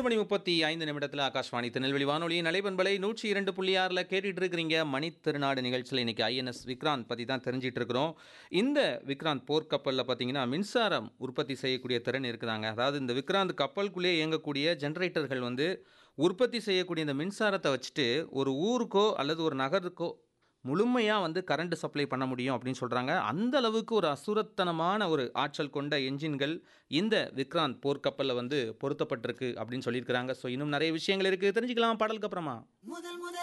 மணி முப்பத்தி ஐந்து நிமிடத்தில் ஆகாஷ்வாணி திருநெல்வேலி வானொலியின் நலைபண்பலை நூற்றி இரண்டு புள்ளி ஆறில் கேட்டுட்டு இருக்கிறீங்க மணி திருநாடு நிகழ்ச்சியில் இன்னைக்கு ஐஎன்எஸ் விக்ராந்த் பற்றி தான் தெரிஞ்சிட்டு இருக்கிறோம் இந்த விக்ராந்த் போர்க்கப்பலில் பார்த்தீங்கன்னா மின்சாரம் உற்பத்தி செய்யக்கூடிய திறன் இருக்குதாங்க அதாவது இந்த விக்ராந்த் கப்பலுக்குள்ளே இயங்கக்கூடிய ஜென்ரேட்டர்கள் வந்து உற்பத்தி செய்யக்கூடிய இந்த மின்சாரத்தை வச்சுட்டு ஒரு ஊருக்கோ அல்லது ஒரு நகருக்கோ முழுமையாக வந்து கரண்ட் சப்ளை பண்ண முடியும் அப்படின்னு சொல்கிறாங்க அந்த அளவுக்கு ஒரு அசுரத்தனமான ஒரு ஆற்றல் கொண்ட என்ஜின்கள் இந்த விக்ராந்த் போர்க்கப்பலில் வந்து பொருத்தப்பட்டிருக்கு அப்படின்னு சொல்லியிருக்கிறாங்க ஸோ இன்னும் நிறைய விஷயங்கள் இருக்குது தெரிஞ்சுக்கலாம் பாடலுக்கு அப்புறமா முதல் முதல்